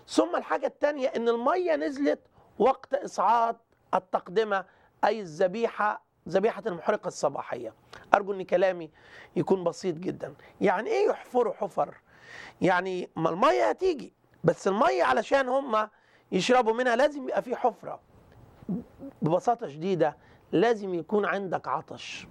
ثم الحاجة الثانية إن المية نزلت وقت إصعاد التقدمة أي الذبيحة ذبيحة المحرقة الصباحية أرجو أن كلامي يكون بسيط جدا يعني إيه يحفروا حفر يعني ما المية هتيجي بس المية علشان هم يشربوا منها لازم يبقى في حفرة ببساطة شديدة لازم يكون عندك عطش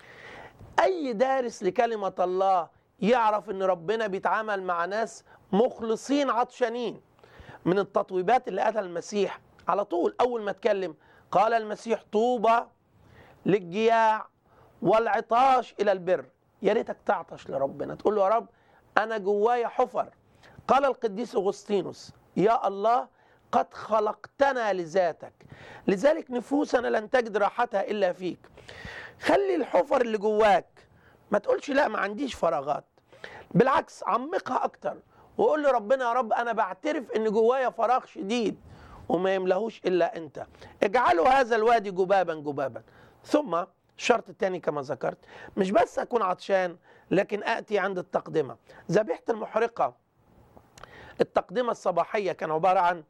أي دارس لكلمة الله يعرف أن ربنا بيتعامل مع ناس مخلصين عطشانين من التطويبات اللي قالها المسيح على طول أول ما اتكلم قال المسيح طوبى للجياع والعطاش إلى البر يا ريتك تعطش لربنا تقول له يا رب أنا جوايا حفر قال القديس أغسطينوس يا الله قد خلقتنا لذاتك لذلك نفوسنا لن تجد راحتها إلا فيك خلي الحفر اللي جواك ما تقولش لا ما عنديش فراغات بالعكس عمقها أكتر وقول لربنا يا رب أنا بعترف إن جوايا فراغ شديد وما يملهوش إلا أنت اجعلوا هذا الوادي جبابا جبابا ثم الشرط الثاني كما ذكرت مش بس أكون عطشان لكن آتي عند التقدمة ذبيحة المحرقة التقدمة الصباحية كان عبارة عن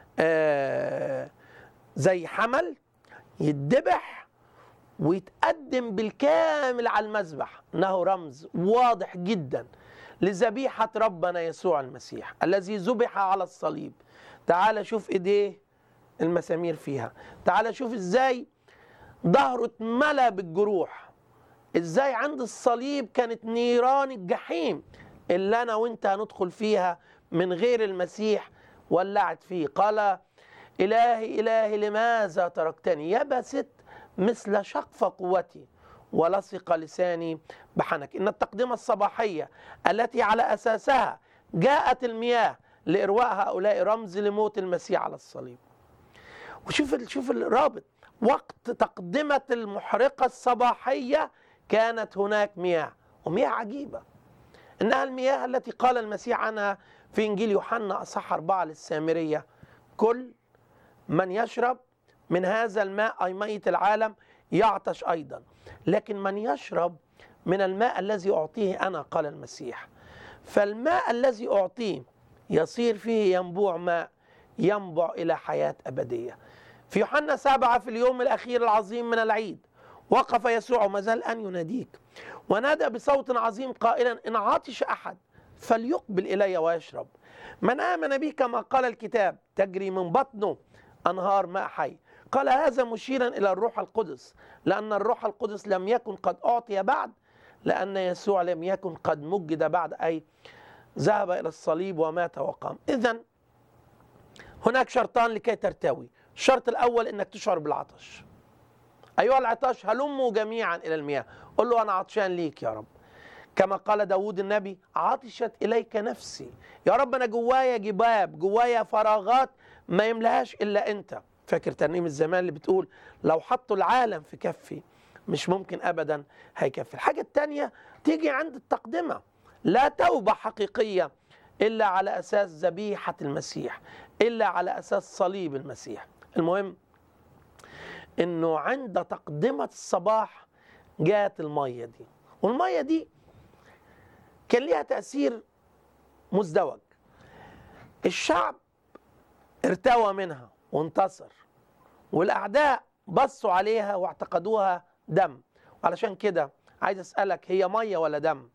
آه زي حمل يتذبح ويتقدم بالكامل على المذبح انه رمز واضح جدا لذبيحه ربنا يسوع المسيح الذي ذبح على الصليب تعال شوف ايديه المسامير فيها تعال شوف ازاي ظهره اتملى بالجروح ازاي عند الصليب كانت نيران الجحيم اللي انا وانت هندخل فيها من غير المسيح ولعت فيه قال إلهي إلهي لماذا تركتني يبست مثل شقف قوتي ولصق لساني بحنك إن التقدمة الصباحية التي على أساسها جاءت المياه لإرواء هؤلاء رمز لموت المسيح على الصليب وشوف شوف الرابط وقت تقدمة المحرقة الصباحية كانت هناك مياه ومياه عجيبة إنها المياه التي قال المسيح عنها في إنجيل يوحنا أصح أربعة للسامرية كل من يشرب من هذا الماء أي مية العالم يعطش أيضا لكن من يشرب من الماء الذي أعطيه أنا قال المسيح فالماء الذي أعطيه يصير فيه ينبوع ماء ينبع إلى حياة أبدية في يوحنا سبعة في اليوم الأخير العظيم من العيد وقف يسوع وما زال أن يناديك ونادى بصوت عظيم قائلا إن عطش أحد فليقبل إلي ويشرب من آمن بي كما قال الكتاب تجري من بطنه أنهار ماء حي قال هذا مشيرا إلى الروح القدس لأن الروح القدس لم يكن قد أعطي بعد لأن يسوع لم يكن قد مجد بعد أي ذهب إلى الصليب ومات وقام إذا هناك شرطان لكي ترتوي الشرط الأول أنك تشعر بالعطش أيها العطاش هلموا جميعا إلى المياه قل له أنا عطشان ليك يا رب كما قال داود النبي عطشت إليك نفسي يا رب أنا جوايا جباب جوايا فراغات ما يملهاش إلا أنت فاكر ترنيم الزمان اللي بتقول لو حطوا العالم في كفي مش ممكن أبدا هيكفي الحاجة التانية تيجي عند التقدمة لا توبة حقيقية إلا على أساس ذبيحة المسيح إلا على أساس صليب المسيح المهم إنه عند تقدمة الصباح جاءت المية دي والمية دي كان ليها تأثير مزدوج الشعب ارتوى منها وانتصر والأعداء بصوا عليها واعتقدوها دم وعلشان كده عايز أسألك هي مية ولا دم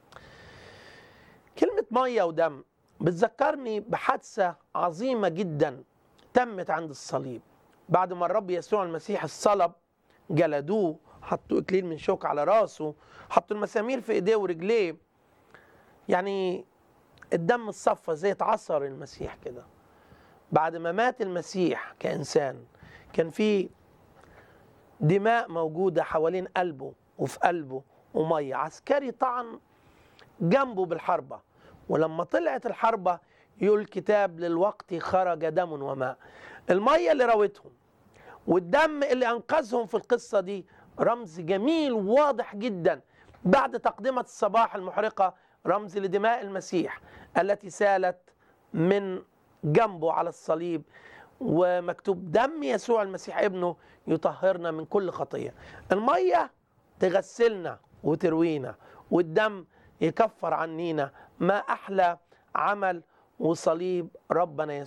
كلمة مية ودم بتذكرني بحادثة عظيمة جدا تمت عند الصليب بعد ما الرب يسوع المسيح الصلب جلدوه حطوا اكليل من شوك على راسه حطوا المسامير في ايديه ورجليه يعني الدم الصفى زي اتعصر المسيح كده بعد ما مات المسيح كإنسان كان في دماء موجودة حوالين قلبه وفي قلبه ومية عسكري طعن جنبه بالحربة ولما طلعت الحربة يقول الكتاب للوقت خرج دم وماء المية اللي راوتهم والدم اللي أنقذهم في القصة دي رمز جميل واضح جدا بعد تقدمة الصباح المحرقة رمز لدماء المسيح التي سالت من جنبه على الصليب ومكتوب دم يسوع المسيح ابنه يطهرنا من كل خطية المية تغسلنا وتروينا والدم يكفر عنينا ما أحلى عمل وصليب ربنا